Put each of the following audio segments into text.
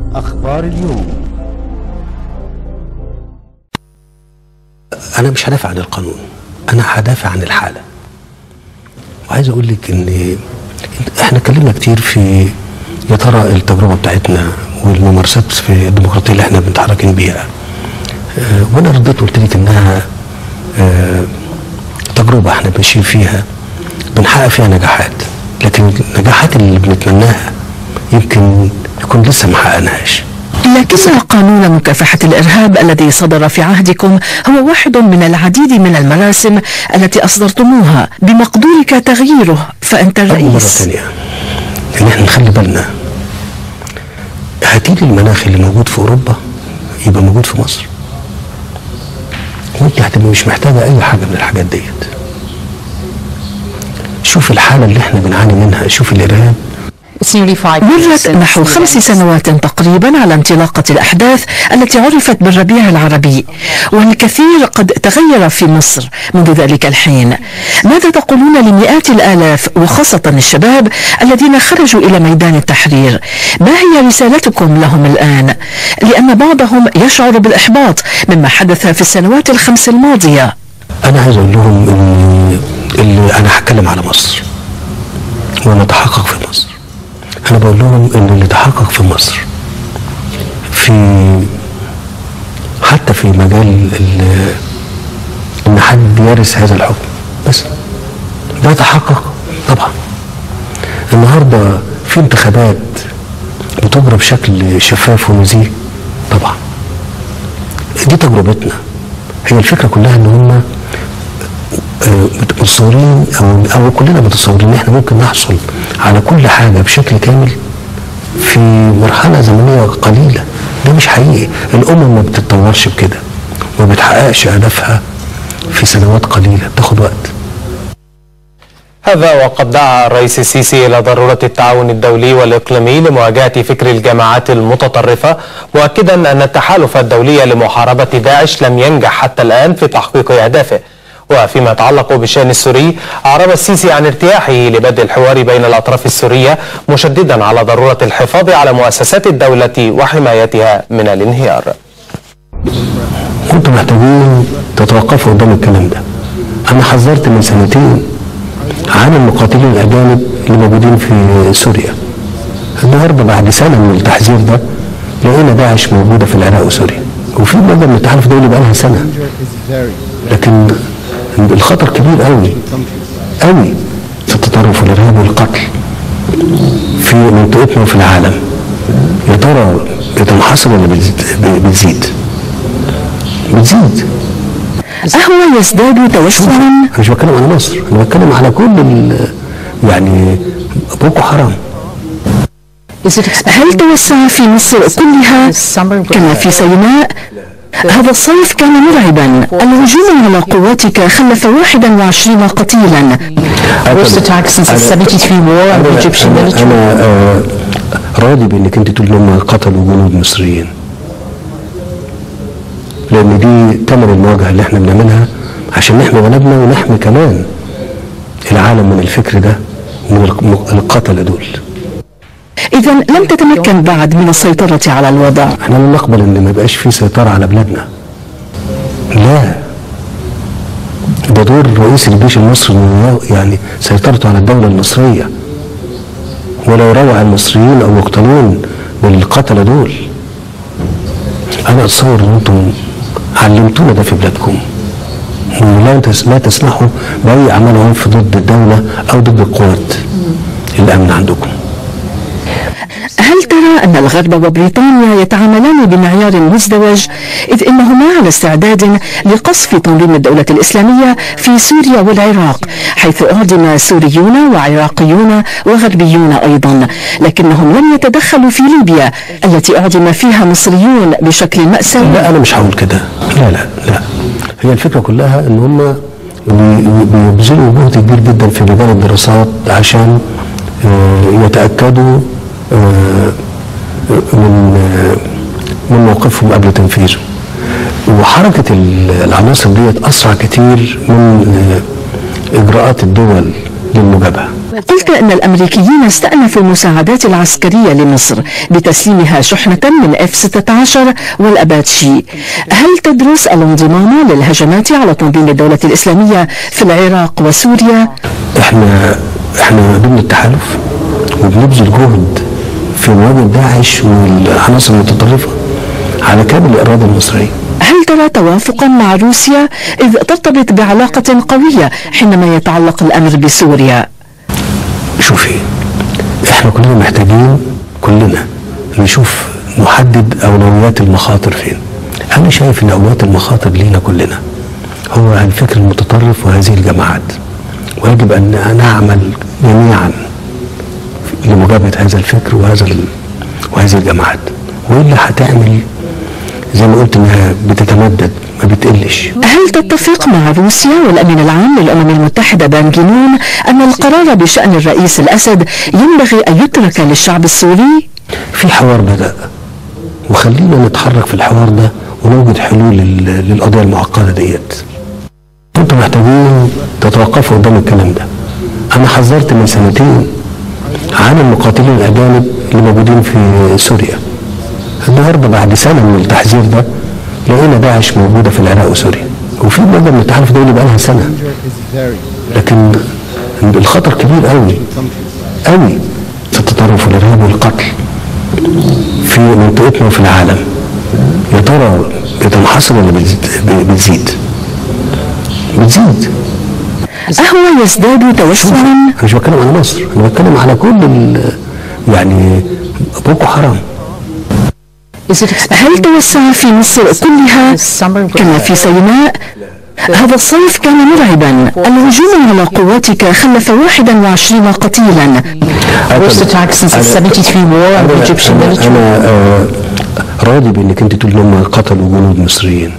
أخبار اليوم انا مش هدافع عن القانون انا هدافع عن الحاله وعايز اقول لك ان احنا اتكلمنا كتير في يا ترى التجربه بتاعتنا والممارسات في الديمقراطيه اللي احنا بنتحركين بيها آه، وانا رديت قلت لك انها آه، تجربه احنا ماشيين فيها بنحقق فيها نجاحات لكن النجاحات اللي بنتمناها يمكن يكون لسه ما حققناهاش لكن قانون مكافحة الإرهاب الذي صدر في عهدكم هو واحد من العديد من المراسم التي أصدرتموها بمقدورك تغييره فأنت أول مرة الرئيس تانية إن إحنا نخلي بالنا هاتيلي المناخ اللي موجود في أوروبا يبقى موجود في مصر وأنت هتبقى مش محتاجة أي حاجة من الحاجات ديت شوف الحالة اللي إحنا بنعاني منها شوف الإرهاب It's nearly five years مرت since نحو the خمس events. سنوات تقريبا على انطلاقة الأحداث التي عرفت بالربيع العربي والكثير قد تغير في مصر منذ ذلك الحين ماذا تقولون لمئات الآلاف وخاصة الشباب الذين خرجوا إلى ميدان التحرير ما هي رسالتكم لهم الآن لأن بعضهم يشعر بالإحباط مما حدث في السنوات الخمس الماضية أنا عايز أقول لهم إن اللي أنا هتكلم على مصر وأنا أتحقق في مصر أنا بقول لهم إن اللي تحقق في مصر في حتى في مجال ال- إن حد يرث هذا الحكم بس ده تحقق طبعا النهارده في انتخابات بتجرى بشكل شفاف ونزيه طبعا دي تجربتنا هي الفكره كلها ان هم آه، متصورين او او كلنا متصورين ان احنا ممكن نحصل على كل حاجه بشكل كامل في مرحله زمنيه قليله ده مش حقيقي الامم ما بتتطورش بكده ما بتحققش اهدافها في سنوات قليله بتاخد وقت هذا وقد دعا الرئيس السيسي إلى ضرورة التعاون الدولي والإقليمي لمواجهة فكر الجماعات المتطرفة مؤكدا أن التحالف الدولي لمحاربة داعش لم ينجح حتى الآن في تحقيق أهدافه وفيما يتعلق بالشأن السوري أعرب السيسي عن ارتياحه لبدء الحوار بين الأطراف السورية مشددا على ضرورة الحفاظ على مؤسسات الدولة وحمايتها من الانهيار كنتوا محتاجين تتوقفوا قدام الكلام ده انا حذرت من سنتين عن المقاتلين الاجانب اللي موجودين في سوريا النهارده بعد سنه من التحذير ده لقينا داعش موجوده في العراق وسوريا وفي مدى من التحالف الدولي بقى لها سنه لكن الخطر كبير قوي قوي في التطرف والارهاب والقتل في منطقتنا وفي العالم يا ترى بتنحصر ولا بتزيد- بتزيد؟ بتزيد أهو يزداد توسعا انا مش بتكلم على مصر انا بتكلم على كل ال- يعني بوكو حرام Is it expected هل توسع في مصر كلها this summer? كما في سيناء هذا الصيف كان مرعبا الهجوم على قواتك خلف 21 قتيلا Worst attack since the 73 war on the Egyptian أنا, military. أنا آه راضي بانك انت تقول انهم قتلوا جنود مصريين لان دي ثمن المواجهه اللي احنا بنعملها عشان نحمي بلدنا ونحمي كمان العالم من الفكر ده ومن الق- القتله دول إذا لم تتمكن بعد من السيطرة على الوضع احنا لا نقبل ان ما يبقاش في سيطره على بلادنا لا ده دور رئيس الجيش المصري إنه يعني سيطرته على الدوله المصريه ولا يروع المصريين او يقتلون بالقتله دول انا اتصور ان انتم علمتونا ده في بلادكم ولا تس- لا تسمحوا باي اعمال عنف ضد الدوله او ضد القوات الامن عندكم هل ترى أن الغرب وبريطانيا يتعاملان بمعيار مزدوج إذ إنهما على استعداد لقصف تنظيم الدولة الإسلامية في سوريا والعراق حيث أعدم سوريون وعراقيون وغربيون أيضا لكنهم لم يتدخلوا في ليبيا التي أعدم فيها مصريون بشكل مأساوي لا انا مش هقول كده لا لا لا هي الفكره كلها ان هم بي- بيبذلوا جهد كبير جدا في مجال الدراسات عشان آه، يتاكدوا آه، من آه، من موقفهم قبل تنفيذه وحركه ال- العناصر ديت اسرع كتير من آه، اجراءات الدول للمجابهه قلت أن الأمريكيين استأنفوا المساعدات العسكرية لمصر بتسليمها شحنة من F-16 والأباتشي هل تدرس الانضمام للهجمات على تنظيم الدولة الإسلامية في العراق وسوريا؟ احنا احنا ضمن التحالف وبنبذل جهد في مواجهه داعش والعناصر المتطرفه على كامل الاراده المصريه هل ترى توافقا مع روسيا إذ ترتبط بعلاقة قوية حينما يتعلق الأمر بسوريا؟ شوفي احنا كلنا محتاجين كلنا نشوف نحدد اولويات المخاطر فين انا شايف ان اولويات المخاطر لينا كلنا هو الفكر المتطرف وهذه الجماعات ويجب ان نعمل جميعا لمجابهه هذا الفكر وهذا ال... وهذه الجماعات والا هتعمل زي ما قلت انها بتتمدد ما بتقلش هل تتفق مع روسيا والأمين العام للأمم المتحدة بان كيمون أن القرار بشأن الرئيس الأسد ينبغي أن يترك للشعب السوري؟ في حوار بدأ وخلينا نتحرك في الحوار ده ونوجد حلول لل- للقضية المعقدة ديت انتوا محتاجين تتوقفوا قدام الكلام ده انا حذرت من سنتين عن المقاتلين الاجانب اللي موجودين في سوريا النهارده بعد سنه من التحذير ده لقينا داعش موجوده في العراق وسوريا وفي مدى من التحالف الدولي بقى لها سنه لكن الخطر كبير قوي قوي في التطرف والارهاب والقتل في منطقتنا وفي العالم يا ترى بتنحصر ولا بتزيد؟ بتزيد بتزيد أهو يزداد توسعا انا مش بتكلم على مصر انا بتكلم على كل ال- يعني بوكو حرام Is it expected هل توسع في مصر كلها this summer with كما في سيناء؟ هذا الصيف كان مرعبا الهجوم على قواتك خلف 21 قتيلا worst attack since the 73 war on the Egyptian أنا, military? أنا آه راضي بانك انت تقول ان هم قتلوا جنود مصريين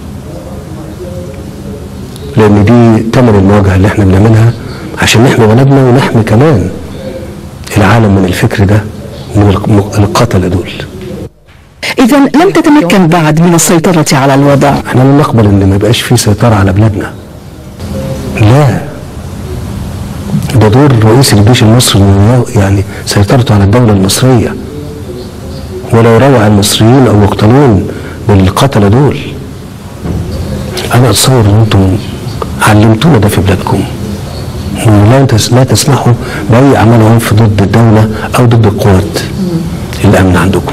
لان دي ثمن المواجهه اللي احنا بنعملها عشان نحمي بلدنا ونحمي كمان العالم من الفكر ده ومن الق- القتله دول إذا لم تتمكن بعد من السيطرة على الوضع احنا لا نقبل ان ما يبقاش في سيطره على بلادنا لا ده دور رئيس الجيش المصري إنه يعني سيطرته على الدوله المصريه ولا يروع المصريين او يقتلون بالقتله دول انا اتصور ان انتم علمتونا ده في بلادكم ولا تس- لا تسمحوا باي اعمال عنف ضد الدوله او ضد القوات الامن عندكم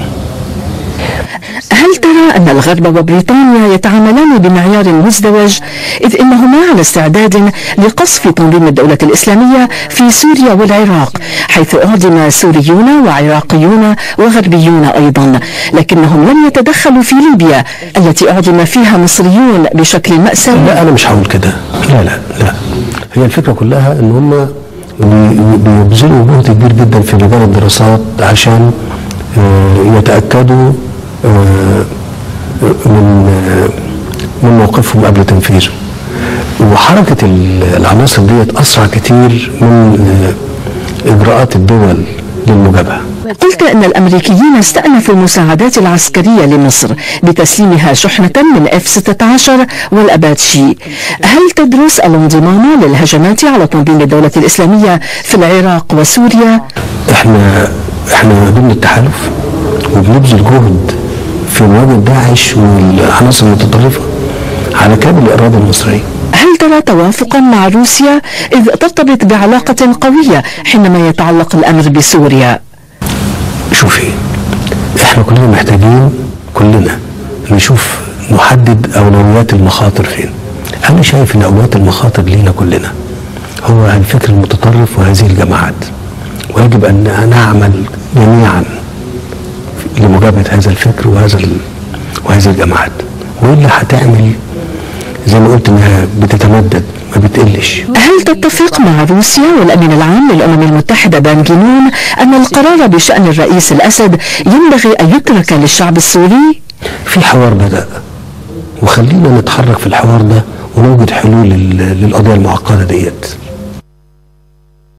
هل ترى أن الغرب وبريطانيا يتعاملان بمعيار مزدوج إذ إنهما على استعداد لقصف تنظيم الدولة الإسلامية في سوريا والعراق حيث أعدم سوريون وعراقيون وغربيون أيضا لكنهم لم يتدخلوا في ليبيا التي أعدم فيها مصريون بشكل مأساوي لا انا مش هقول كده لا لا لا هي الفكره كلها ان هم بي- بيبذلوا جهد كبير جدا في مجال الدراسات عشان آه، يتاكدوا آه، من آه، من موقفهم قبل تنفيذه وحركه ال- العناصر ديت اسرع كتير من آه، اجراءات الدول للمجابهه قلت أن الأمريكيين استأنفوا المساعدات العسكرية لمصر بتسليمها شحنة من F-16 والأباتشي هل تدرس الانضمام للهجمات على تنظيم الدولة الإسلامية في العراق وسوريا؟ احنا احنا ضمن التحالف وبنبذل جهد في مواجهه داعش والعناصر المتطرفه على كامل الاراده المصريه هل ترى توافقا مع روسيا إذ ترتبط بعلاقة قوية حينما يتعلق الأمر بسوريا؟ شوفي احنا كلنا محتاجين كلنا نشوف نحدد اولويات المخاطر فين انا شايف ان اولويات المخاطر لينا كلنا هو الفكر المتطرف وهذه الجماعات ويجب ان نعمل جميعا لمجابهه هذا الفكر وهذا ال... وهذه الجماعات والا هتعمل زي ما قلت انها بتتمدد ما بتقلش هل تتفق مع روسيا والأمين العام للأمم المتحدة بان كيمون أن القرار بشأن الرئيس الأسد ينبغي أن يترك للشعب السوري؟ في حوار بدأ وخلينا نتحرك في الحوار ده ونوجد حلول لل- للقضية المعقدة ديت